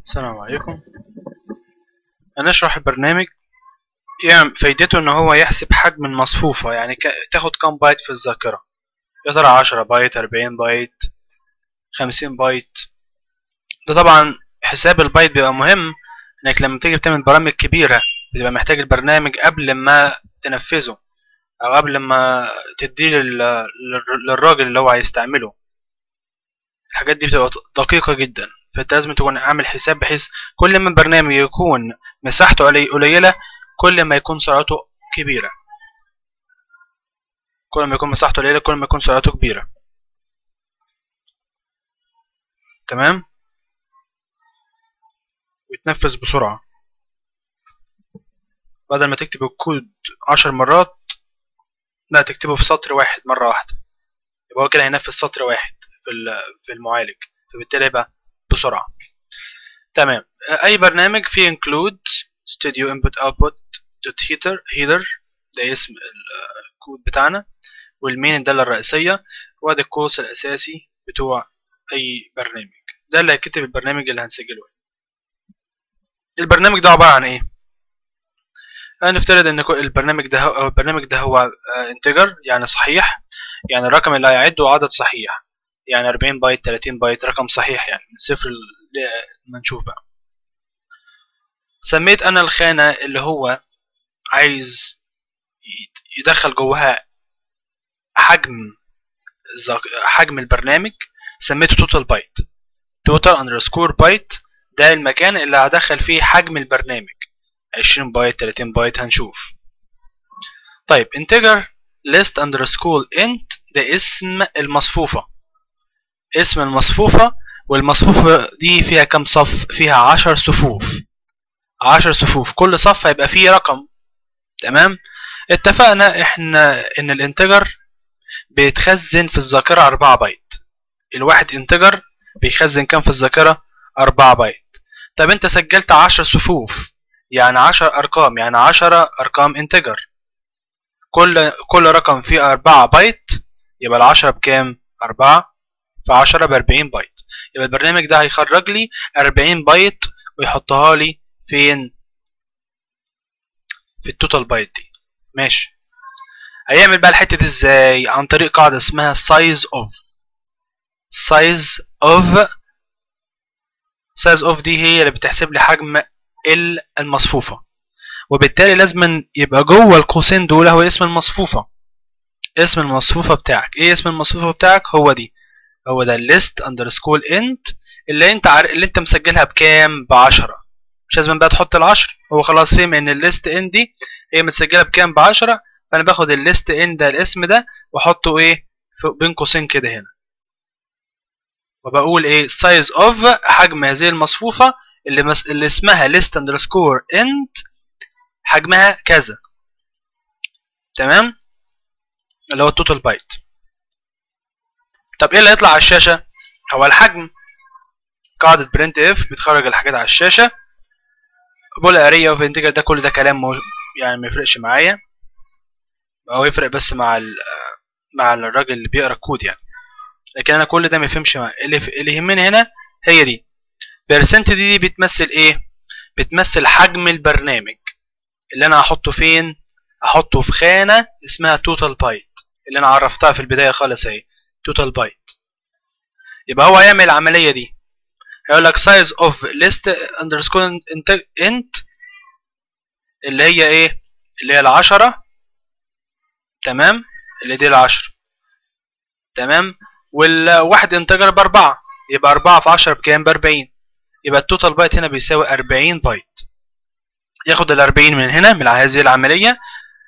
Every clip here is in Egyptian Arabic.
السلام عليكم هنشرح البرنامج يعني فايدته ان هو يحسب حجم المصفوفة يعني ك... تاخد كام بايت في الذاكرة يا ترى عشرة بايت أربعين بايت خمسين بايت ده طبعا حساب البايت بيبقى مهم انك لما تيجي بتعمل برامج كبيرة بيبقى محتاج البرنامج قبل ما تنفذه او قبل ما تديه لل... للراجل اللي هو هيستعمله الحاجات دي بتبقى دقيقة جدا فانت لازم تكون عامل حساب بحيث كل ما البرنامج يكون مساحته قليلة كل ما يكون سرعته كبيرة كل ما يكون مساحته قليلة كل ما يكون سرعته كبيرة تمام ويتنفذ بسرعة بدل ما تكتب الكود عشر مرات لا تكتبه في سطر واحد مرة واحدة يبقى هو كده هينفذ سطر واحد في في المعالج فبالتالي يبقى بسرعة تمام أي برنامج فيه include studio input output dot header header ده اسم الكود بتاعنا والمين الدالة الرئيسية وده القوس الأساسي بتوع أي برنامج ده اللي هيكتب البرنامج اللي هنسجله البرنامج ده عبارة عن إيه؟ هنفترض إن البرنامج ده هو البرنامج ده هو انتجر يعني صحيح يعني الرقم اللي هيعده عدد صحيح يعني 40 بايت 30 بايت رقم صحيح يعني من صفر لما نشوف بقى سميت انا الخانة اللي هو عايز يدخل جواها حجم حجم البرنامج سميته توتال بايت توتال اندرسكور بايت ده المكان اللي هدخل فيه حجم البرنامج 20 بايت 30 بايت هنشوف طيب integer list underscore int ده اسم المصفوفة اسم المصفوفة والمصفوفة دي فيها كم صف فيها عشر صفوف عشر صفوف كل صف هيبقى فيه رقم تمام اتفقنا احنا ان الانتجر بيتخزن في الذاكرة أربعة بايت الواحد انتجر بيخزن كام في الذاكرة أربعة بايت طب انت سجلت عشر صفوف يعني عشر أرقام يعني عشرة أرقام انتجر كل كل رقم فيه أربعة بايت يبقى العشرة بكام؟ أربعة في عشرة بأربعين بايت يبقى البرنامج ده هيخرج لي أربعين بايت ويحطها لي فين؟ في التوتال بايت دي ماشي هيعمل بقى الحتة دي ازاي؟ عن طريق قاعدة اسمها size of size of size of دي هي اللي بتحسب لي حجم المصفوفة وبالتالي لازم يبقى جوه القوسين دول هو اسم المصفوفة اسم المصفوفة بتاعك ايه اسم المصفوفة بتاعك هو دي هو ده list underscore int اللي انت عارف اللي انت مسجلها بكام بعشرة مش لازم بقى تحط العشر هو خلاص فهم ان الليست ان دي هي متسجلة بكام بعشرة فانا باخد الليست ان ده الاسم ده واحطه ايه بين قوسين كده هنا وبقول ايه size of حجم هذه المصفوفة اللي, مس... اللي اسمها list underscore int حجمها كذا تمام اللي هو التوتال بايت طب ايه اللي هيطلع على الشاشة هو الحجم قاعدة برنت اف بتخرج الحاجات على الشاشة بول اريا اوف انتجر ده كل ده كلام مو... يعني ما يفرقش معايا هو يفرق بس مع ال... مع الراجل اللي بيقرا الكود يعني لكن انا كل ده ما يفهمش معايا اللي, ف... اللي يهمني هنا هي دي بيرسنت دي, دي بتمثل ايه بتمثل حجم البرنامج اللي انا هحطه فين احطه في خانة اسمها توتال بايت اللي انا عرفتها في البداية خالص اهي توتال بايت يبقى هو هيعمل العملية دي هيقول لك size of list underscore int اللي هي ايه اللي هي العشرة تمام اللي دي العشرة تمام والواحد انتجر باربعة يبقى أربعة في عشرة بكام بأربعين يبقى التوتال بايت هنا بيساوي أربعين بايت ياخد الأربعين من هنا من هذه العملية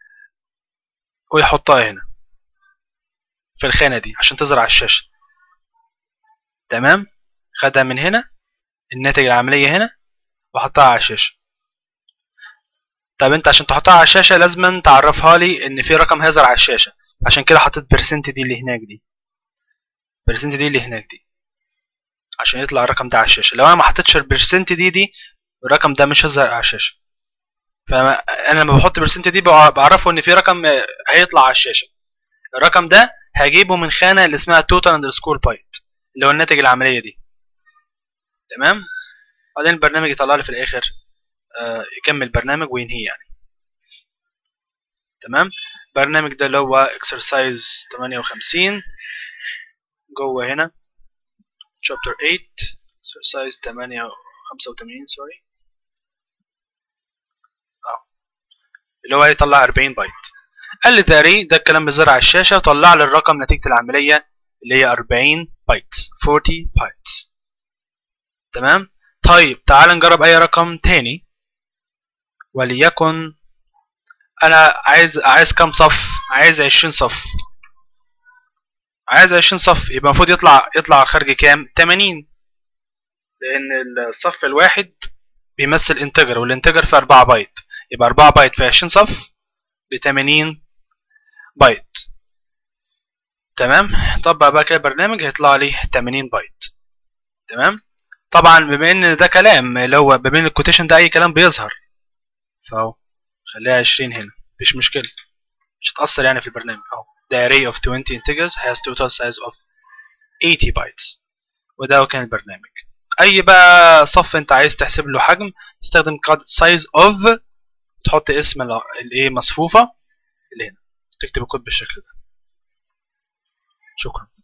ويحطها هنا في الخانة دي عشان تظهر على الشاشة تمام خدها من هنا الناتج العملية هنا وحطها على الشاشة طب انت عشان تحطها على الشاشة لازم تعرفها لي ان في رقم هيظهر على الشاشة عشان كده حطيت برسنت دي اللي هناك دي برسنت دي اللي هناك دي عشان يطلع الرقم ده على الشاشة لو انا ما حطيتش البرسنت دي دي الرقم ده مش هيظهر على الشاشة فانا لما بحط برسنت دي بعرفه ان في رقم هيطلع على الشاشة الرقم ده هجيبه من خانة اللي اسمها total underscore byte اللي هو الناتج العملية دي تمام بعدين البرنامج يطلع لي في الاخر آه يكمل برنامج وينهيه يعني تمام البرنامج ده اللي هو exercise 58 جوه هنا chapter 8 exercise 8 85 سوري اه اللي هو يطلع 40 بايت قال لي ذاري ده الكلام بيظهر على الشاشه وطلع لي الرقم نتيجه العمليه اللي هي 40 بايتس 40 بايتس تمام طيب تعال نجرب اي رقم تاني وليكن انا عايز عايز كام صف عايز 20 صف عايز 20 صف يبقى المفروض يطلع يطلع خارج كام 80 لان الصف الواحد بيمثل انتجر والانتجر في 4 بايت يبقى 4 بايت في 20 صف ب 80 بايت تمام طبق بقى كده برنامج هيطلع لي 80 بايت تمام طبعا بما ان ده كلام اللي هو بما ان الكوتيشن ده اي كلام بيظهر فاهو خليها 20 هنا مفيش مشكله مش هتأثر يعني في البرنامج اهو the array of 20 integers has total size of 80 bytes وده كان البرنامج اي بقى صف انت عايز تحسب له حجم تستخدم قاعدة size of تحط اسم الايه مصفوفة اللي هنا تكتب الكود بالشكل ده شكرا